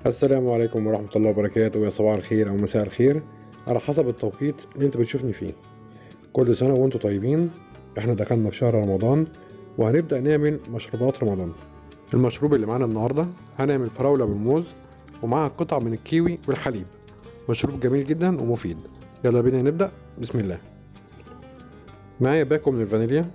السلام عليكم ورحمة الله وبركاته يا صباح الخير أو مساء الخير على حسب التوقيت اللي أنت بتشوفني فيه كل سنة وأنتم طيبين إحنا دخلنا في شهر رمضان وهنبدأ نعمل مشروبات رمضان المشروب اللي معانا النهاردة هنعمل فراولة بالموز ومعاها قطع من الكيوي والحليب مشروب جميل جدا ومفيد يلا بينا نبدأ بسم الله معايا باكو من الفانيليا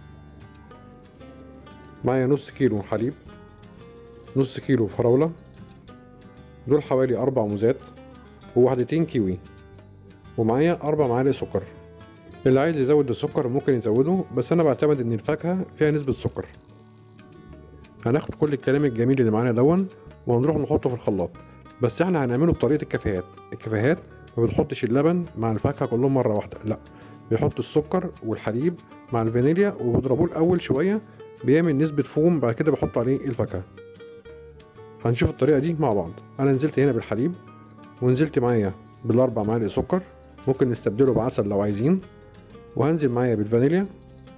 معايا نص كيلو حليب نص كيلو فراولة دول حوالي أربع موزات ووحدتين كيوي ومعايا أربع معالق سكر اللي عايز يزود السكر ممكن يزوده بس أنا بعتمد إن الفاكهة فيها نسبة سكر هناخد كل الكلام الجميل اللي معانا دون وهنروح نحطه في الخلاط بس احنا هنعمله بطريقة الكافيهات الكافيهات ما بتحطش اللبن مع الفاكهة كلهم مرة واحدة لا بيحط السكر والحليب مع الفانيليا وبيضربوه الأول شوية بيعمل نسبة فوم بعد كده بحط عليه الفاكهة هنشوف الطريقة دي مع بعض أنا نزلت هنا بالحليب ونزلت معايا بالأربع معالق سكر ممكن نستبدله بعسل لو عايزين وهنزل معايا بالفانيليا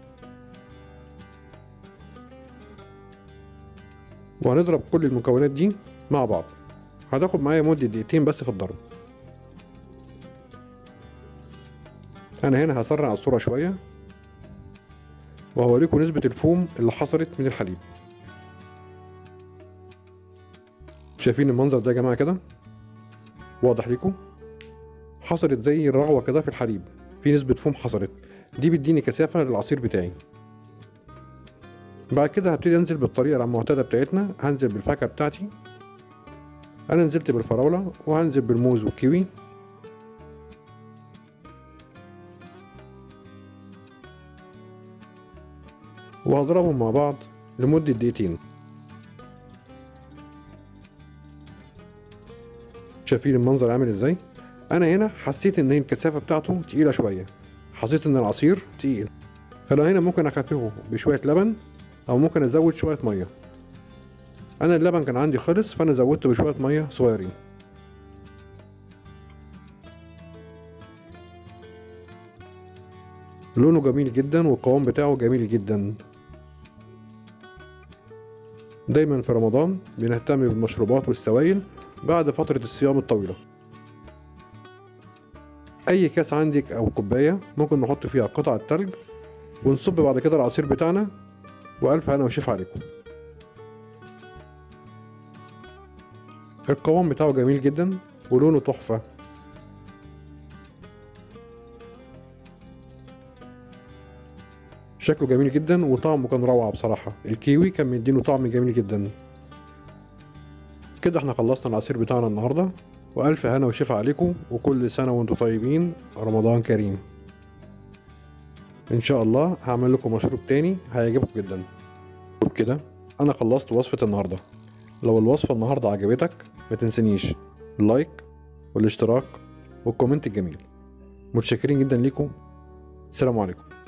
وهنضرب كل المكونات دي مع بعض هتاخد معايا مدة دقيقتين بس في الضرب أنا هنا هسرع الصورة شوية وهوريكم نسبة الفوم اللي حصلت من الحليب شايفين المنظر ده يا جماعة كده واضح ليكم حصلت زي الرغوة كده في الحليب في نسبة فوم حصلت دي بتديني كثافة للعصير بتاعي بعد كده هبتدي انزل بالطريقة المعتادة بتاعتنا هنزل بالفاكهة بتاعتي انا نزلت بالفراولة وهنزل بالموز والكيوي وهضربهم مع بعض لمدة دقيقتين شايفين المنظر عامل ازاي انا هنا حسيت ان الكثافه بتاعته تقيله شويه حسيت ان العصير تقيل فانا هنا ممكن اخففه بشويه لبن او ممكن ازود شويه ميه انا اللبن كان عندي خلص فانا زودته بشويه ميه صغيرين لونه جميل جدا والقوام بتاعه جميل جدا دايما في رمضان بنهتم بالمشروبات والسوائل بعد فترة الصيام الطويلة أي كاس عندك أو كوباية ممكن نحط فيها قطعة تلج ونصب بعد كده العصير بتاعنا وألف هنا وشيف عليكم القوام بتاعه جميل جدا ولونه تحفة شكله جميل جدا وطعمه كان روعة بصراحة الكيوي كان مدينه طعم جميل جدا كده احنا خلصنا العصير بتاعنا النهارده والف هنا وشفا عليكم وكل سنه وانتم طيبين رمضان كريم ان شاء الله هعمل لكم مشروب تاني هيعجبكم جدا وبكده انا خلصت وصفه النهارده لو الوصفه النهارده عجبتك ما تنسنيش اللايك والاشتراك والكومنت الجميل متشكرين جدا ليكم السلام عليكم